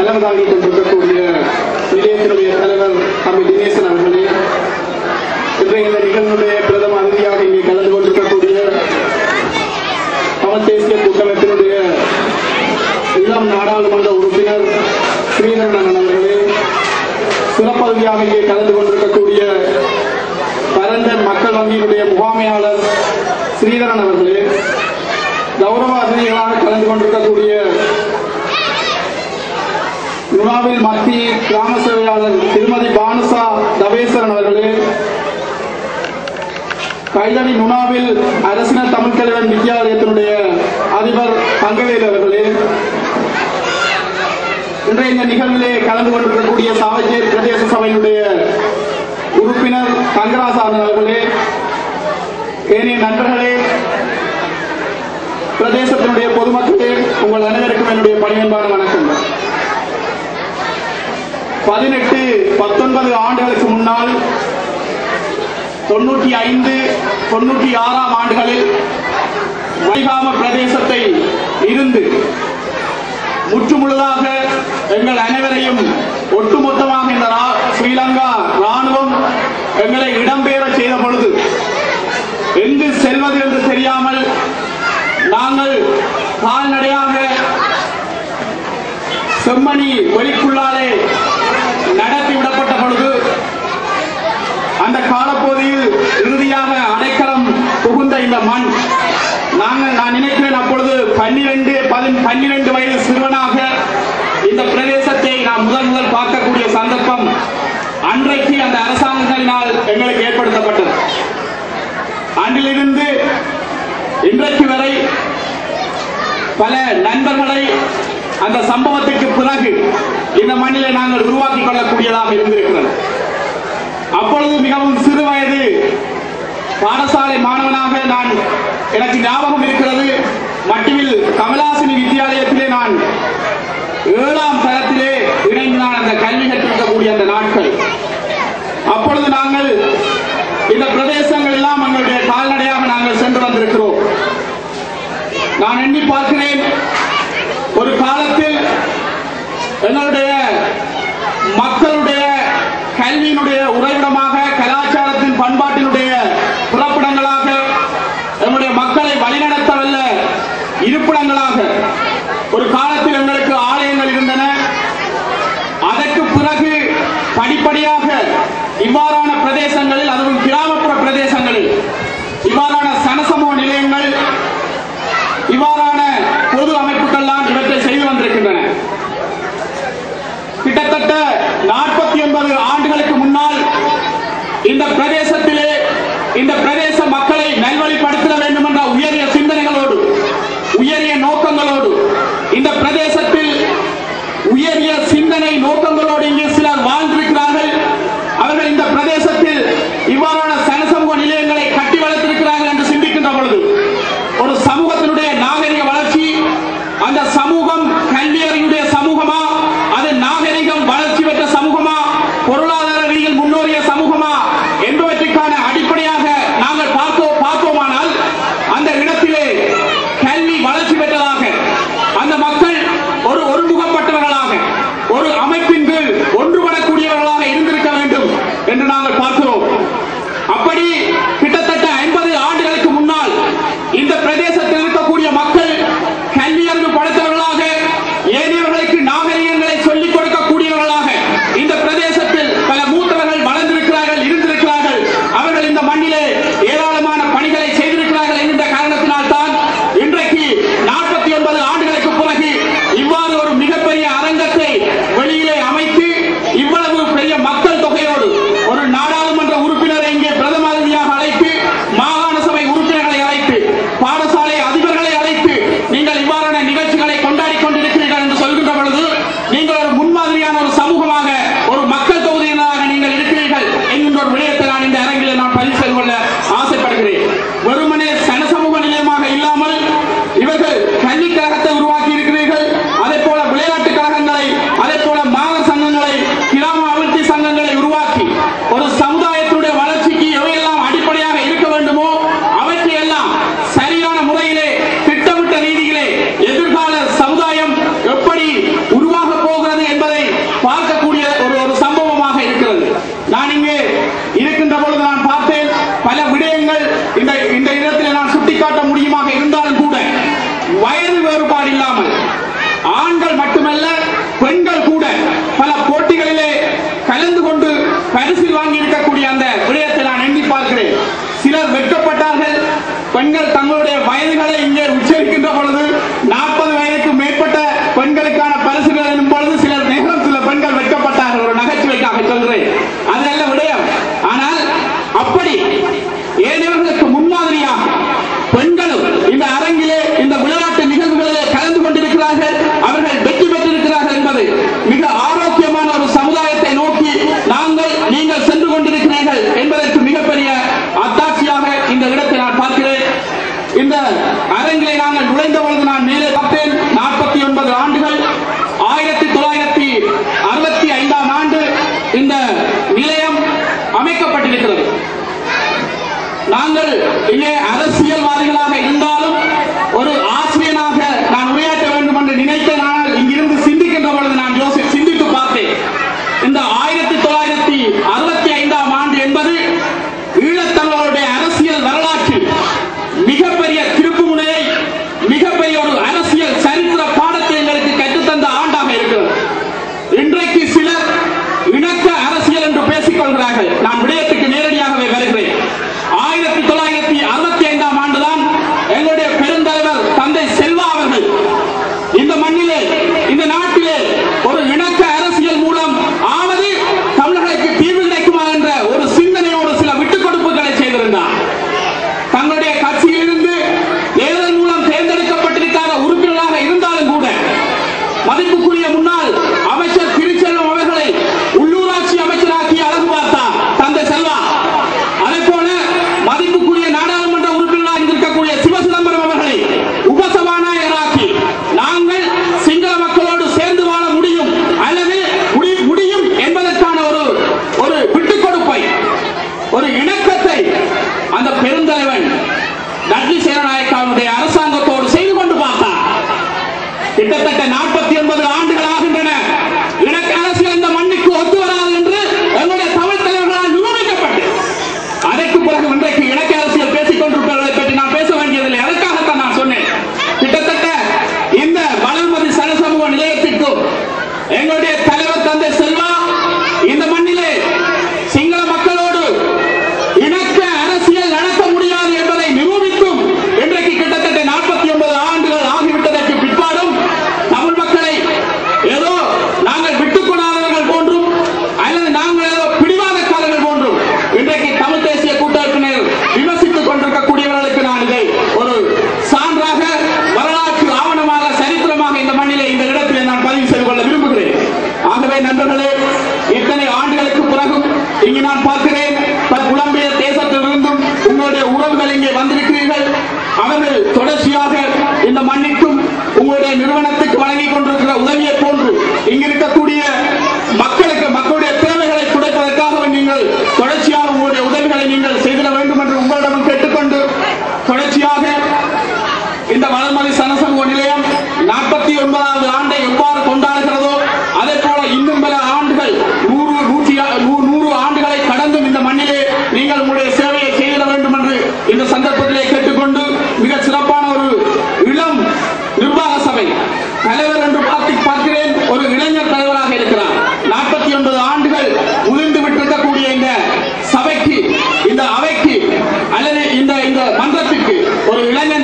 தலைமை தாங்கிக் கொண்டிருக்கக்கூடிய நிலையத்தினுடைய தலைவர் தம்பி தினேசன் அவர்களே இன்றைய இந்த நிகழ்வுடைய பிரதம அதிதியாக இங்கே கலந்து கொண்டிருக்கக்கூடிய தமிழ் தேசிய கூட்டமைப்பினுடைய இளம் நாடாளுமன்ற உறுப்பினர் ஸ்ரீதரன் அவர்களே சிறப்பதியாக இங்கே கலந்து கொண்டிருக்கக்கூடிய பரந்தன் மக்கள் வங்கியினுடைய முகாமையாளர் ஸ்ரீதரன் அவர்களே கௌரவ அதிதிகளாக கலந்து கொண்டிருக்கக்கூடிய நுணாவில் மத்திய கிராம சேவையாளர் திருமதி பானுசா தவேசரன் அவர்களே கைதடி நுணாவில் அரசின தமிழ் கல்வன் வித்யாலயத்தினுடைய அதிபர் தங்கவேல் அவர்களே இன்றைய இந்த நிகழ்விலே கலந்து கொண்டிருக்கக்கூடிய சாவச்சேரி பிரதேச சபையினுடைய உறுப்பினர் தங்கராசாமி அவர்களே ஏனைய நண்பர்களே பிரதேசத்தினுடைய பொதுமக்களே உங்கள் அனைவருக்கும் என்னுடைய பணியன்பான வணக்கங்கள் பதினெட்டு பத்தொன்பது ஆண்டுகளுக்கு முன்னால் தொண்ணூற்றி ஐந்து தொண்ணூற்றி ஆறாம் ஆண்டுகளில் வைகாம பிரதேசத்தை இருந்து முற்றுமுழுதாக எங்கள் அனைவரையும் ஒட்டுமொத்தமாக இந்த ரா- ஸ்ரீலங்கா ராணுவம் எங்களை இடம்பெயர செய்த பொழுது எங்கு செல்வது என்று தெரியாமல் நாங்கள் கால்நடையாக செம்மணி வெளிக்குள்ளாலே நடத்தி விடப்பட்ட பொழுது அந்த காலப்பகுதியில் இறுதியாக அடைக்கலம் புகுந்த இந்த மண் நாங்கள் நான் நினைக்கிறேன் அப்பொழுது பன்னிரண்டு பன்னிரண்டு வயது சிறுவனாக இந்த பிரதேசத்தை நாம் முதல் முதல் பார்க்கக்கூடிய சந்தர்ப்பம் அன்றைக்கு அந்த அரசாங்கங்களினால் எங்களுக்கு ஏற்படுத்தப்பட்டது அன்றிலிருந்து இன்றைக்கு வரை பல நண்பர்களை அந்த சம்பவத்துக்கு பிறகு இந்த மண்ணிலே நாங்கள் உருவாக்கிக் கொள்ளக்கூடியதாக இருந்திருக்கிறது அப்பொழுது மிகவும் சிறு வயது பாடசாலை மாணவனாக நான் எனக்கு ஞாபகம் இருக்கிறது மட்டுவில் கமலாசினி வித்தியாலயத்திலே நான் ஏழாம் தரத்திலே இணைந்து நான் அந்த கல்வி கற்றிருக்கக்கூடிய அந்த நாட்கள் அப்பொழுது நாங்கள் இந்த பிரதேசங்கள் எல்லாம் எங்களுடைய கால்நடையாக நாங்கள் சென்று வந்திருக்கிறோம் நான் எண்ணி பார்க்கிறேன் ஒரு காலத்தில் எங்களுடைய மக்களுடைய கல்வியினுடைய உறைவிடமாக கலாச்சாரத்தின் பண்பாட்டினுடைய புறப்பிடங்களாக எங்களுடைய மக்களை வழிநடத்தவல்ல இருப்பிடங்களாக ஒரு காலத்தில் எங்களுக்கு ஆலயங்கள் இருந்தன அதற்கு பிறகு படிப்படியாக இவ்வாறான பிரதேசங்களில் அதுவும் கிராமப்புற பிரதேசங்களில் இவ்வாறான சனசமூக நிலையங்கள் இவ்வாறான பொது அமைப்புகள்லாம் இவற்றை செய்து வந்திருக்கின்றன கிட்டத்தட்ட நாற்பத்தி ஒன்பது ஆண்டுகளுக்கு முன்னால் இந்த பிரதேசத்திலே இந்த பிரதேச மக்களை நல்வழிப்படுத்த வேண்டும் என்ற உயரிய சிந்தனைகளோடு உயரிய நோக்கங்களோடு இந்த பிரதேசத்தில் உயரிய சிந்தனை நோக்கங்களோடு இங்கே சிலர் வாழ்ந்திருக்கிறார்கள் அவர்கள் இந்த பிரதேசத்தில் இவ்வாறான சனசமூக நிலையங்களை கட்டி வளர்த்திருக்கிறார்கள் என்று சிந்திக்கின்ற பொழுது ஒரு சமூகத்தினுடைய நாகரிக வளர்ச்சி அந்த சமூகம் கல்வியறிவுடைய சமூகமா அது நாகரிகம் வளர்ச்சி பெற்ற சமூகமா பொருளாதார ரீதியில் முன்னோறிய சமூகமா என்பவற்றுக்கான அடிப்படையாக நாங்கள் பார்த்தோம் பார்த்தோமானால் அந்த இடத்திலே கல்வி வளர்ச்சி பெற்றதாக அந்த மக்கள் ஒரு ஒருமுகப்பட்டவர்களாக ஒரு அமைப்பின் கீழ் ஒன்றுபடக்கூடியவர்களாக இருந்திருக்க வேண்டும் என்று நாங்கள் பார்க்கிறோம் அப்படி கிட்டத்தட்ட ஐம்பது ஆண்டுகளுக்கு முன்னால் இந்த பிரதேசத்தில் இருக்கக்கூடிய மக்கள் கல்வி அறிவு படைத்தவர்களாக ஏனைய மட்டுமல்ல பெண்கள் கூட பல போட்டிகளிலே கலந்து கொண்டு பரிசில் வாங்கி இருக்கக்கூடிய அந்த விடயத்தை நான் எண்ணி பார்க்கிறேன் சிலர் வெட்கப்பட்டார்கள் பெண்கள் தங்களுடைய வயதுகளை இங்கே உச்சரிக்கின்ற பொழுது நாற்பது வயதுக்கு மேற்பட்ட பெண்களுக்கான பரிசுகள் எனும் பொழுது சிலர் நேரம் சில பெண்கள் வெட்கப்பட்டார்கள் ஒரு நகைச்சுவைக்காக சொல்கிறேன் அது நல்ல விடயம் ஆனால் அப்படி ஏனையவர்களுக்கு முன்மாதிரியாக பெண்களும் இந்த அரங்கிலே இந்த விளையாட்டு நிகழ்வுகளிலே கலந்து கொண்டிருக்கிறார்கள் அவர்கள் வெற்றி பெற்றிருக்கிறார்கள் என்பது மிக ஆரோக்கியமான ஒரு சமுதாயத்தை நோக்கி நாங்கள் நீங்கள் சென்று கொண்டிருக்கிறீர்கள் என்பதற்கு மிகப்பெரிய அத்தாட்சியாக இந்த இடத்தை நான் பார்க்கிறேன் இந்த அரங்கிலே நாங்கள் நுழைந்த பொழுது நான் மேலே பார்த்தேன் நாற்பத்தி ஒன்பது ஆண்டுகள் ஆயிரத்தி தொள்ளாயிரத்தி அறுபத்தி ஐந்தாம் ஆண்டு இந்த நிலையம் அமைக்கப்பட்டிருக்கிறது நாங்கள் இங்கே அரசியல்வாதிகளாக இருந்தாலும் ஒரு ஆசிரியனாக நான் உரையாற்ற வேண்டும் என்று நினைத்தேன் ஆனால் இங்கிருந்து சிந்திக்கின்ற பொழுது நான் யோசி சிந்தித்து பார்த்தேன் இந்த ஆயிரத்தி தொள்ளாயிரத்தி அறுபத்தி ஐந்தாம் ஆண்டு என்பது ஈழத்தமிழருடைய அரசியல் வரலாற்றில் மிகப்பெரிய திருப்புமுனையை மிகப்பெரிய ஒரு அரசியல் சரித்திர பாடத்தை எங்களுக்கு கற்றுத்தந்த ஆண்டாக இருக்கிறது இன்றைக்கு சிலர் இணக்க அரசியல் என்று பேசிக் கொள்கிறார்கள் நான் விடயத்துக்கு நேரடியாகவே வருகிறேன் ஆயிரத்தி தொள்ளாயிரத்தி அறுபத்தி ஐந்தாம் ஆண்டுதான் எங்களுடைய பெருந்தலைவர் தந்தை செல்வா அவர்கள் இந்த மண்ணிலே இந்த நாட்டிலே ஒரு இணக்க அரசியல் மூலம் ஆவது தமிழர்களுக்கு தீர்வு கிடைக்குமா என்ற ஒரு சிந்தனையோடு சில விட்டுக் கொடுப்புகளை செய்திருந்தார் தங்களுடைய கட்சியிலிருந்து தேர்தல் மூலம் தேர்ந்தெடுக்கப்பட்டிருக்காத உறுப்பினராக இருந்தாலும் கூட மதிப்புக்குரிய முன்னாள் அமைச்சர் திருச்செல்வம் அவர்களை உள்ளூராட்சி அமைச்சராக்கி அழகு பார்த்தார் தந்தை செல்வா அதே போல மதிப்புக்குரிய நாடாளுமன்ற உறுப்பினராக இருக்கக்கூடிய சிவசிதம்பரம் அவர்களை உபசபாநாயகராக்கி நாங்கள் சிங்கள மக்களோடு சேர்ந்து வாழ முடியும் அல்லது முடி- முடியும் என்பதற்கான ஒரு ஒரு விட்டுக் கொடுப்பை ஒரு இணக்கத்தை அந்த பெருந்தலைவன் நன்றி சேனநாயக்காவுடைய அரசாங்கத்தோடு செய்து கொண்டு பார்த்தார் கிட்டத்தட்ட நாற்பத்தி ஒன்பது ஆண்டுகள் ஆகின்றன இணக்க அரசியல் இந்த மண்ணுக்கு ஒத்து வராது என்று எங்களுடைய தமிழ் தலைவர்களால் நிரூபிக்கப்பட்டு அதற்கு பிறகு இன்றைக்கு இணக்க அரசியல் பேசிக் கொண்டிருப்பவர்களை பற்றி நான் பேச வேண்டியதில்லை அதற்காகத்தான் நான் சொன்னேன் கிட்டத்தட்ட இந்த வளர்மதி சனசமூக நிலையத்திற்கும் எங்களுடைய தலைவர் தந்தை செல்வா இந்த மண்ணிலே சிங்கள மக்களோடு இணக்க அரசியல் நடத்த முடியாது என்பதை நிரூபிக்கும் இன்றைக்கு கிட்டத்தட்ட நாற்பத்தி ஒன்பது ஆண்டுகள் ஆகிவிட்டதற்கு பிற்பாடும் தமிழ் மக்களை ஏதோ நாங்கள் விட்டுக் கொடாதவர்கள் போன்றும் அல்லது நாங்கள் ஏதோ பிடிவாதக்காரர்கள் போன்றும் இன்றைக்கு தமிழ் தேசிய கூட்டமைப்பினர் விமர்சித்துக் கொண்டிருக்கக்கூடியவர்களுக்கு நான் இதை ஒரு சான்றாக வரலாற்று ஆவணமாக சரித்திரமாக இந்த மண்ணிலே இந்த இடத்திலே நான் பதிவு செய்து கொள்ள விரும்புகிறேன் ஆகவே நண்பர்களே இத்தனை ஆண்டுகளுக்கு பிறகும் இங்கு நான் பார்க்கிறேன் பல புலம்பெயர் தேசத்திலிருந்தும் உங்களுடைய உறவுகள் இங்கே வந்திருக்கிறீர்கள் அவர்கள் தொடர்ச்சியாக இந்த மண்ணிற்கும் உங்களுடைய நிறுவனத்துக்கு வழங்கிக் கொண்டிருக்கிற உதவியை போன்று இங்கு இருக்கக்கூடிய மக்களுக்கு மக்களுடைய தேவைகளை குறைப்பதற்காக நீங்கள் தொடர்ச்சியாக உங்களுடைய உதவிகளை நீங்கள் செய்திட வேண்டும் என்று உங்களிடம் கேட்டுக்கொண்டு தொடர்ச்சியாக இந்த வளர்மதி சனசமூக நிலையம் நாற்பத்தி ஒன்பதாவது ஆண்டை எவ்வாறு கொண்டாடுகிறதோ அதே போல இன்னும் பல ஆண்டுகள் நூறு நூற்றி நூ- நூறு ஆண்டுகளை கடந்தும் இந்த மண்ணிலே நீங்கள் உங்களுடைய சேவையை செய்திட வேண்டும் என்று இந்த சந்தர்ப்பத்திலே கேட்டுக்கொண்டு மிக சிறப்பான ஒரு இளம் நிர்வாக சபை தலைவர் என்று பார்த்து பார்க்கிறேன் ஒரு இளைஞர் தலைவராக இருக்கிறார் நாற்பத்தி ஒன்பது ஆண்டுகள் முதிர்ந்து விட்டிருக்கக்கூடிய இந்த சபைக்கு இந்த அவைக்கு அல்லது இந்த இந்த மன்றத்திற்கு ஒரு இளைஞர்